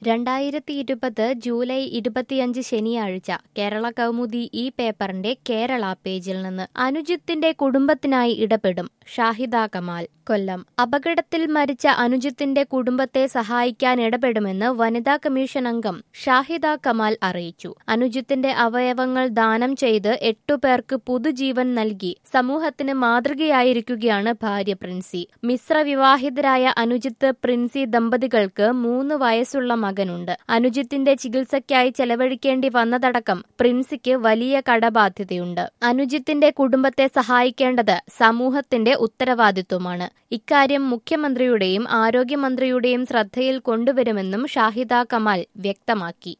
രണ്ടായിരത്തി ഇരുപത് ജൂലൈ ഇരുപത്തിയഞ്ച് ശനിയാഴ്ച കേരള കൗമുദി ഈ പേപ്പറിന്റെ കേരള പേജിൽ നിന്ന് അനുജിത്തിന്റെ കുടുംബത്തിനായി ഇടപെടും ഷാഹിദ കമാൽ കൊല്ലം അപകടത്തിൽ മരിച്ച അനുജിത്തിന്റെ കുടുംബത്തെ സഹായിക്കാൻ ഇടപെടുമെന്ന് വനിതാ കമ്മീഷൻ അംഗം ഷാഹിദ കമാൽ അറിയിച്ചു അനുജിത്തിന്റെ അവയവങ്ങൾ ദാനം ചെയ്ത് എട്ടു പേർക്ക് പുതുജീവൻ നൽകി സമൂഹത്തിന് മാതൃകയായിരിക്കുകയാണ് ഭാര്യ പ്രിൻസി മിശ്ര വിവാഹിതരായ അനുജിത്ത് പ്രിൻസി ദമ്പതികൾക്ക് മൂന്ന് വയസ്സുള്ള മകനുണ്ട് അനുജിത്തിന്റെ ചികിത്സയ്ക്കായി ചെലവഴിക്കേണ്ടി വന്നതടക്കം പ്രിൻസിക്ക് വലിയ കടബാധ്യതയുണ്ട് അനുജിത്തിന്റെ കുടുംബത്തെ സഹായിക്കേണ്ടത് സമൂഹത്തിന്റെ ഉത്തരവാദിത്വമാണ് ഇക്കാര്യം മുഖ്യമന്ത്രിയുടെയും ആരോഗ്യമന്ത്രിയുടെയും ശ്രദ്ധയിൽ കൊണ്ടുവരുമെന്നും ഷാഹിദ കമാൽ വ്യക്തമാക്കി